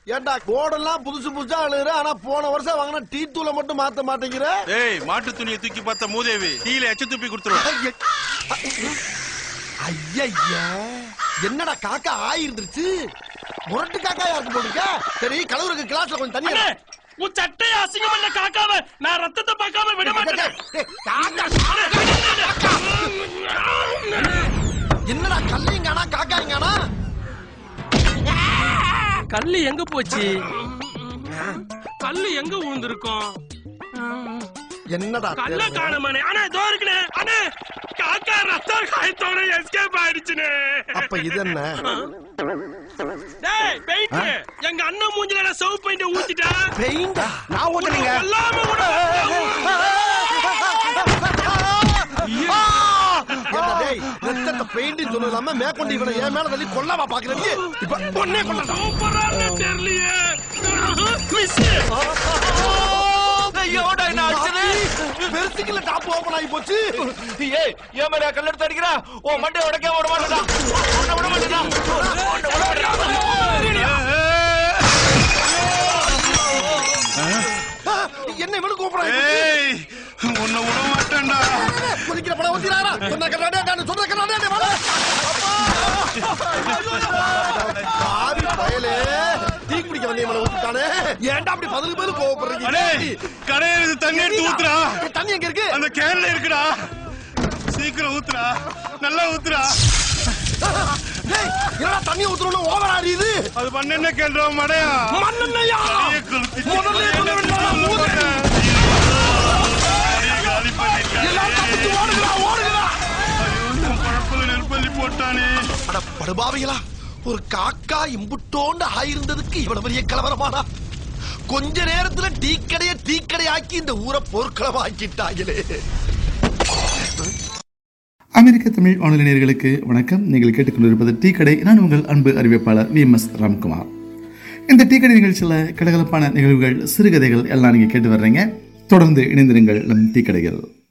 ஏண்டா கோடெல்லாம் புதுசு புதுசா அழுகுற ஆனா போன வருஷம் வாங்கின டீ தூளை மட்டும் மாத்த மாட்டேங்கிற ஏய் மாட்டு துணியை தூக்கி பார்த்த மூதேவி டீல எச்ச துப்பி கொடுத்துருவேன் ஐயா என்னடா காக்கா ஆயிருந்துருச்சு முரட்டு காக்கா யாருக்கு போட்டுருக்க சரி கலவருக்கு கிளாஸ்ல கொஞ்சம் தண்ணி அண்ணே, உன் சட்டையை அசிங்கம் பண்ண காக்காம நான் ரத்தத்தை பார்க்காம விட மாட்டேன் டேய், காக்கா, என்னடா கல்லைங்கானா காக்காய்ங்கானா கல்லு எங்க போச்சு கல்லு எங்க விழுந்திருக்கும் என்னடா கல்ல தேடுற? காணமானே அண்ணே இதோ இருக்குனே அண்ணே காக்கா ரத்தம் காயத்தோட எஸ்கேப் ஆயிடுச்சுனே அப்ப இது என்ன டேய் பெயிண்ட் எங்க அண்ணன் மூஞ்சில நான் சவு பெயிண்ட் ஊத்திட்டா பெயிண்டா நான் ஊத்துனீங்க கொல்லாம விட ஏண்டா டேய், ரத்தத்தை பெயிண்ட் சொன்னது இல்லாம மேற்கொண்டு இவனை என் மேல தள்ளி கொல்லாமா பாக்குறீங்க இப்ப பொண்ணே கொண்டா சூப்பரான தெரியலையே மிஸ் ஐயோடா என்ன அடிச்சது பெருசுக்குள்ள டாப் ஓபன் ஆகி போச்சு ஏய் ஏன் மேல கல் எடுத்து அடிக்கிறா ஓ மண்டை உடைக்க விட மாட்டேடா உன்னை விட மாட்டேடா உன்னை விட மாட்டேடா என்ன இவனு கூப்பிடுறாங்க ஏய் உன்னை விட மாட்டேன்டா குதிக்கிற படம் ஊத்திராரா சொன்ன கண்ணாடே நான் சொன்ன கண்ணாடே வாடா பாவி பயலே டீ குடிக்க வந்தே மேல ஊத்திட்டானே ஏன்டா அப்படி பதிலுக்கு பதில் கோவப்படுறீங்க அடே கடையில தண்ணி எடுத்து ஊத்துறா தண்ணி எங்க இருக்கு அந்த கேன்ல இருக்குடா சீக்கிரம் ஊத்துறா நல்லா ஊத்துறா டேய், என்னடா தண்ணி ஊத்துறோம்னு ஓவர் ஆறியுது அது பண்ண என்ன கேள்றா மடையா மண்ணெண்ணையா அடியே கொளுத்தி- முதல்ல சொல்ல வேண்டாம் ஊதுறேன். அடியே காலி பண்ணிட்டானே. எல்லாம் தப்பிச்சு ஓடுகிறா ஓடுகிறா ஐயோ, என் பழப்புல நெருப்பள்ளி போட்டானே அட படுபாவிகளா ஒரு காக்கா இம்புட்டோண்டு ஆயிருந்ததுக்கு இவ்வளவு பெரிய கலவரமாடா கொஞ்ச நேரத்துல டீ கடைய டீ கடையாக்கி இந்த ஊரை போர்க்களமாக்கிட்டாங்களே அமெரிக்க தமிழ் வானொலி நேயர்களுக்கு வணக்கம் நீங்கள் கேட்டுக்கொண்டிருப்பது டீ கடை நான் உங்கள் அன்பு அறிவிப்பாளர் வி எம் எஸ் ராம்குமார் இந்த டீ கடை நிகழ்ச்சியில் கலகலப்பான நிகழ்வுகள் சிறுகதைகள் எல்லாம் நீங்கள் கேட்டு வர்றீங்க தொடர்ந்து இணைந்திருங்கள் நம் டீ கடைகள்